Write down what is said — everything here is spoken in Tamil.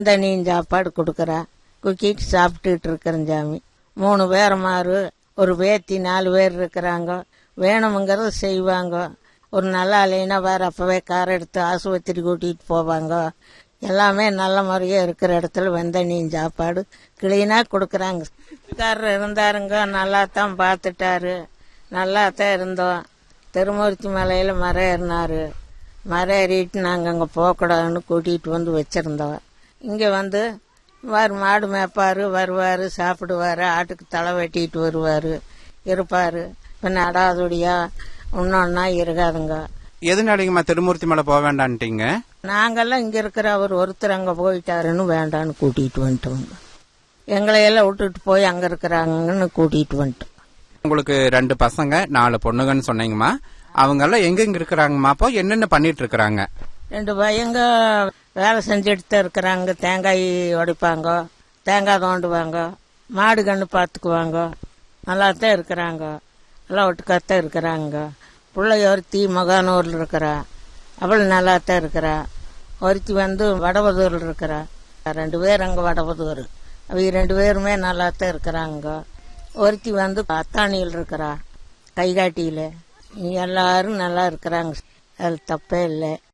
தனியும் சாப்பாடு கொடுக்குறா குக்கிட்டு சாப்பிட்டுட்டு இருக்கிறேன் சாமி மூணு பேரமாரு ஒரு பேத்தி நாலு பேர் இருக்கிறாங்க வேணுங்கிறத செய்வாங்க ஒரு நல்லா இல்லைன்னா வேற அப்பவே கார் எடுத்து ஆஸ்பத்திரி கூட்டிகிட்டு போவாங்க எல்லாமே நல்ல முறையா இருக்கிற இடத்துல வெந்தண்ணியும் சாப்பாடு கிளீனாக கொடுக்குறாங்க காரர் இருந்தாருங்க நல்லா தான் பார்த்துட்டாரு நல்லா தான் இருந்தோம் திருமூர்த்தி மலையில் மரம் ஏறினாரு மரம் ஏறிட்டு நாங்கள் அங்கே போகக்கூடாதுன்னு கூட்டிகிட்டு வந்து வச்சுருந்தோம் இங்கே வந்து வார் மாடு மேய்ப்பார் வருவார் சாப்பிடுவார் ஆட்டுக்கு தலை வெட்டிட்டு வருவார் இருப்பார் இப்போ நடாதுடியா இன்னொன்னா இருக்காதுங்க எதுனாலங்கம்மா திருமூர்த்தி மலை போக வேண்டான்ட்டீங்க நாங்கெல்லாம் இங்கே இருக்கிற அவர் ஒருத்தர் அங்கே போயிட்டாருன்னு வேண்டான்னு கூட்டிகிட்டு வந்துட்டோங்க எங்களையெல்லாம் விட்டுட்டு போய் அங்கே இருக்கிறாங்கன்னு கூட்டிகிட்டு வந்துட்டோம் உங்களுக்கு ரெண்டு பசங்க நாலு பொண்ணுங்கன்னு சொன்னீங்கம்மா அவங்க எல்லாம் எங்கெங்க இருக்கிறாங்கம்மா அப்போ என்னென்ன பண்ணிட்டு இருக்கிறாங்க ரெண்டு பையங்க வேலை செஞ்சுட்டு தான் இருக்கிறாங்க தேங்காய் உடைப்பாங்க தேங்காய் தோண்டுவாங்க மாடு கன்று பார்த்துக்குவாங்க நல்லா தான் இருக்கிறாங்க எல்லாம் ஒட்டுக்காத்தான் இருக்கிறாங்க பிள்ளை ஒருத்தி மகானூரில் இருக்கிறா அவள் நல்லா தான் இருக்கிறா ஒருத்தி வந்து வடபதூரில் இருக்கிறா ரெண்டு பேர் அங்கே வடபதூர் அவங்க ரெண்டு பேருமே நல்லா தான் இருக்கிறாங்க ஒருத்தி வந்து அத்தாணியில் இருக்கிறா கைகாட்டியில் எல்லாரும் நல்லா இருக்கிறாங்க அது தப்பே இல்லை